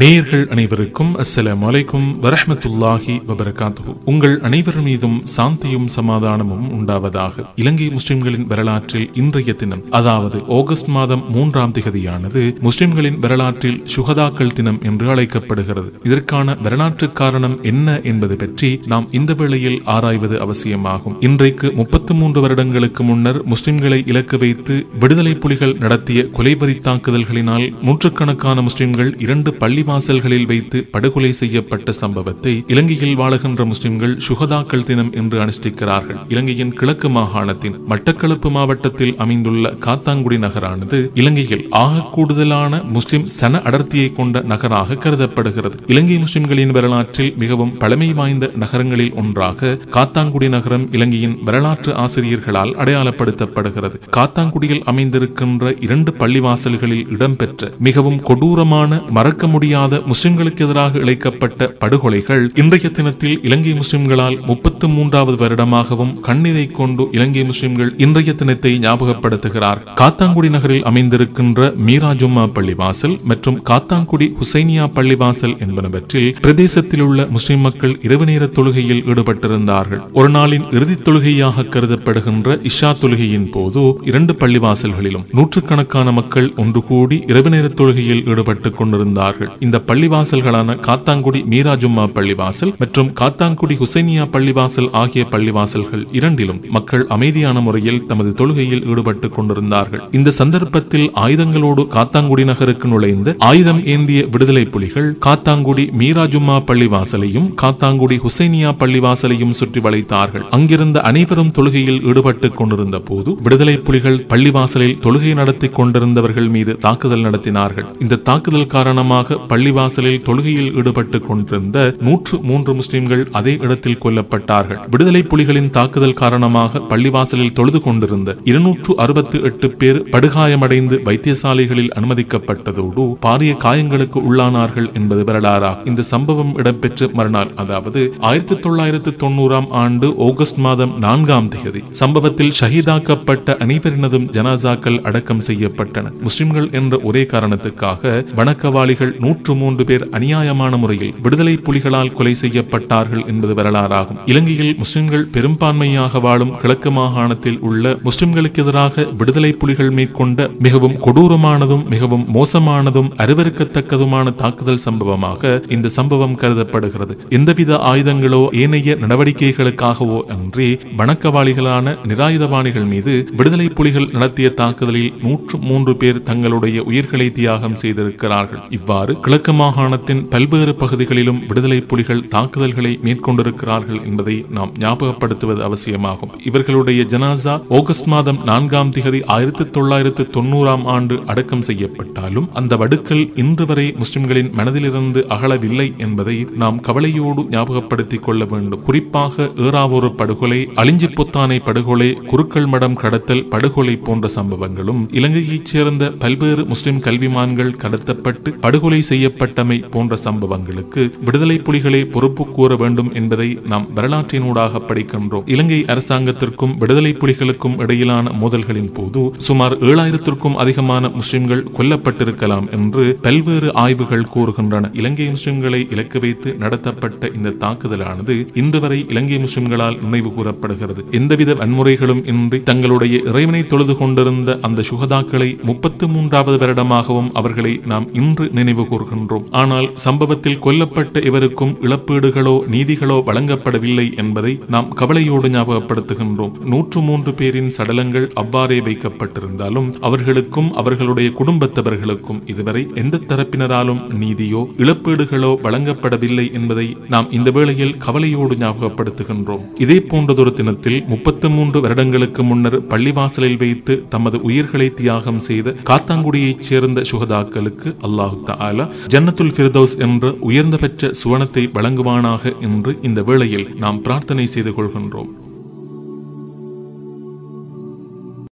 நேயர்கள் அனைவருக்கும் அஸ்ஸலாமு அலைக்கும் வரஹ்மத்துல்லாஹி வபரகாத்துஹு உங்கள் அனைவர் மீதும் சாந்தியும் சமாதானமும் உண்டாவதாக இலங்கை முஸ்லிம்களின் வரலாற்றில் இன்றைய தினம் அதாவது ஆகஸ்ட் மாதம் மூன்றாம் திகதியானது முஸ்லிம்களின் வரலாற்றில் சுகதாக்கள் தினம் என்று அழைக்கப்படுகிறது இதற்கான வரலாற்று காரணம் என்ன என்பது பற்றி நாம் இந்த வேளையில் ஆராய்வது அவசியமாகும் இன்றைக்கு முப்பத்து மூன்று வருடங்களுக்கு முன்னர் முஸ்லிம்களை இலக்கு வைத்து விடுதலை புலிகள் நடத்திய கொலைபதி தாக்குதல்களினால் நூற்றுக்கணக்கான முஸ்லிம்கள் இரண்டு பள்ளிவாசல்களில் வைத்து படுகொலை செய்யப்பட்ட சம்பவத்தை இலங்கையில் வாழுகின்ற முஸ்லிம்கள் சுகதாக்கள் தினம் என்று அனுஷ்டிக்கிறார்கள் இலங்கையின் கிழக்கு மாகாணத்தின் மட்டக்களப்பு மாவட்டத்தில் அமைந்துள்ள காத்தாங்குடி நகரானது இலங்கையில் ஆக கூடுதலான முஸ்லிம் சன அடர்த்தியை கொண்ட நகராக கருதப்படுகிறது இலங்கை முஸ்லிம்களின் வரலாற்றில் மிகவும் பழமை வாய்ந்த நகரங்களில் ஒன்றாக காத்தாங்குடி நகரம் இலங்கையின் வரலாற்று ஆசிரியர்களால் அடையாளப்படுத்தப்படுகிறது காத்தாங்குடியில் அமைந்திருக்கின்ற இரண்டு பள்ளிவாசல்களில் இடம்பெற்ற மிகவும் கொடூரமான மறக்க முடியாத முஸ்லிம்களுக்கு எதிராக இழைக்கப்பட்ட படுகொலைகள் இன்றைய தினத்தில் இலங்கை முஸ்லிம்களால் முப்பத்து மூன்றாவது வருடமாகவும் கண்ணீரை கொண்டு இலங்கை முஸ்லிம்கள் இன்றைய தினத்தை ஞாபகப்படுத்துகிறார் காத்தாங்குடி நகரில் அமைந்திருக்கின்ற மீரா ஜும்மா பள்ளிவாசல் மற்றும் காத்தாங்குடி ஹுசைனியா பள்ளிவாசல் என்பனவற்றில் பிரதேசத்தில் உள்ள முஸ்லிம் மக்கள் இரவு நேர தொழுகையில் ஈடுபட்டிருந்தார்கள் ஒரு நாளின் இறுதி தொழுகையாக கருதப்படுகின்ற இஷா தொழுகையின் போது இரண்டு பள்ளிவாசல்களிலும் நூற்றுக்கணக்கான மக்கள் ஒன்று கூடி இரவு நேர தொழுகையில் ஈடுபட்டுக் கொண்டிருந்தார்கள் இந்த பள்ளிவாசல்களான காத்தாங்குடி மீரா ஜும்மா பள்ளிவாசல் மற்றும் காத்தாங்குடி ஹுசைனியா பள்ளிவாசல் ஆகிய பள்ளிவாசல்கள் இரண்டிலும் மக்கள் அமைதியான முறையில் தமது தொழுகையில் ஈடுபட்டுக் கொண்டிருந்தார்கள் இந்த சந்தர்ப்பத்தில் ஆயுதங்களோடு காத்தாங்குடி நகருக்கு நுழைந்த ஆயுதம் ஏந்திய விடுதலை புலிகள் காத்தாங்குடி மீரா ஜும்மா பள்ளிவாசலையும் காத்தாங்குடி ஹுசைனியா பள்ளிவாசலையும் சுற்றி வளைத்தார்கள் அங்கிருந்த அனைவரும் தொழுகையில் ஈடுபட்டுக் கொண்டிருந்த போது விடுதலை புலிகள் பள்ளிவாசலில் தொழுகை நடத்தி கொண்டிருந்தவர்கள் மீது தாக்குதல் நடத்தினார்கள் இந்த தாக்குதல் காரணமாக பள்ளிவாசலில் தொழுகையில் ஈடுபட்டுக் கொண்டிருந்த நூற்று மூன்று முஸ்லிம்கள் அதே இடத்தில் கொல்லப்பட்டார்கள் விடுதலை புலிகளின் தாக்குதல் காரணமாக பள்ளிவாசலில் தொழுது கொண்டிருந்த இருநூற்று அறுபத்தி எட்டு பேர் படுகாயமடைந்து வைத்தியசாலைகளில் அனுமதிக்கப்பட்டதோடு பாரிய காயங்களுக்கு உள்ளானார்கள் என்பது வரலாறாகும் இந்த சம்பவம் இடம்பெற்ற மறுநாள் அதாவது ஆயிரத்தி தொள்ளாயிரத்து தொண்ணூறாம் ஆண்டு ஆகஸ்ட் மாதம் நான்காம் தேதி சம்பவத்தில் ஷஹீதாக்கப்பட்ட அனைவரினதும் ஜனாசாக்கள் அடக்கம் செய்யப்பட்டன முஸ்லிம்கள் என்ற ஒரே காரணத்துக்காக வணக்கவாளிகள் நூற்று மூன்று பேர் அநியாயமான முறையில் விடுதலை புலிகளால் கொலை செய்யப்பட்டார்கள் என்பது வரலாறாகும் இலங்கையில் முஸ்லிம்கள் பெரும்பான்மையாக வாழும் கிழக்கு மாகாணத்தில் உள்ள முஸ்லிம்களுக்கு எதிராக விடுதலை புலிகள் மேற்கொண்ட மிகவும் கொடூரமானதும் மிகவும் மோசமானதும் அருவருக்கத்தக்கதுமான தாக்குதல் சம்பவமாக இந்த சம்பவம் கருதப்படுகிறது எந்தவித ஆயுதங்களோ ஏனைய நடவடிக்கைகளுக்காகவோ அன்றி வணக்கவாளிகளான நிராயுதபாணிகள் மீது விடுதலை புலிகள் நடத்திய தாக்குதலில் நூற்று மூன்று பேர் தங்களுடைய உயிர்களை தியாகம் செய்திருக்கிறார்கள் இவ்வாறு கிழக்கு மாகாணத்தின் பல்வேறு பகுதிகளிலும் விடுதலை புலிகள் தாக்குதல்களை மேற்கொண்டிருக்கிறார்கள் என்பதை நாம் ஞாபகப்படுத்துவது அவசியமாகும் இவர்களுடைய ஜனாசா ஆகஸ்ட் மாதம் நான்காம் திகதி ஆயிரத்தி தொள்ளாயிரத்து தொண்ணூறாம் ஆண்டு அடக்கம் செய்யப்பட்டாலும் அந்த வடுக்கள் இன்று வரை முஸ்லிம்களின் மனதிலிருந்து அகலவில்லை என்பதை நாம் கவலையோடு ஞாபகப்படுத்திக் கொள்ள வேண்டும் குறிப்பாக ஏறாவூர் படுகொலை அலிஞ்சி புத்தானை படுகொலை குருக்கள் மடம் கடத்தல் படுகொலை போன்ற சம்பவங்களும் இலங்கையைச் சேர்ந்த பல்வேறு முஸ்லிம் கல்விமான்கள் கடத்தப்பட்டு படுகொலை செய்யப்பட்டமை போன்ற சம்பவங்களுக்கு விடுதலை புலிகளே பொறுப்பு கூற வேண்டும் என்பதை நாம் வரலாற்றினூடாக படிக்கின்றோம் இலங்கை அரசாங்கத்திற்கும் விடுதலை புலிகளுக்கும் இடையிலான மோதல்களின் போது சுமார் ஏழாயிரத்திற்கும் அதிகமான முஸ்லிம்கள் கொல்லப்பட்டிருக்கலாம் என்று பல்வேறு ஆய்வுகள் கூறுகின்றன இலங்கை முஸ்லிம்களை இலக்கு வைத்து நடத்தப்பட்ட இந்த தாக்குதலானது இன்று வரை இலங்கை முஸ்லிம்களால் நினைவு கூறப்படுகிறது எந்தவித வன்முறைகளும் இன்றி தங்களுடைய இறைவனை தொழுது கொண்டிருந்த அந்த சுகதாக்களை முப்பத்து மூன்றாவது வருடமாகவும் அவர்களை நாம் இன்று நினைவு கூறுகின்றோம் ஆனால் சம்பவத்தில் கொல்லப்பட்ட இவருக்கும் இழப்பீடுகளோ நீதிகளோ வழங்கப்படவில்லை என்பதை நாம் கவலையோடு ஞாபகப்படுத்துகின்றோம் நூற்று மூன்று பேரின் சடலங்கள் அவ்வாறே வைக்கப்பட்டிருந்தாலும் அவர்களுக்கும் அவர்களுடைய குடும்பத்தவர்களுக்கும் இதுவரை எந்த தரப்பினராலும் நீதியோ இழப்பீடுகளோ வழங்கப்படவில்லை என்பதை நாம் இந்த வேளையில் கவலையோடு ஞாபகப்படுத்துகின்றோம் இதே போன்றதொரு தினத்தில் முப்பத்து மூன்று வருடங்களுக்கு முன்னர் பள்ளிவாசலில் வைத்து தமது உயிர்களை தியாகம் செய்த காத்தாங்குடியைச் சேர்ந்த சுகதாக்களுக்கு அல்லாஹு தாலா ஜன்னத்துல் ஃபிர்தௌஸ் என்ற உயர்ந்த பெற்ற சுவனத்தை வழங்குவானாக என்று இந்த வேளையில் நாம் பிரார்த்தனை செய்து கொள்கின்றோம்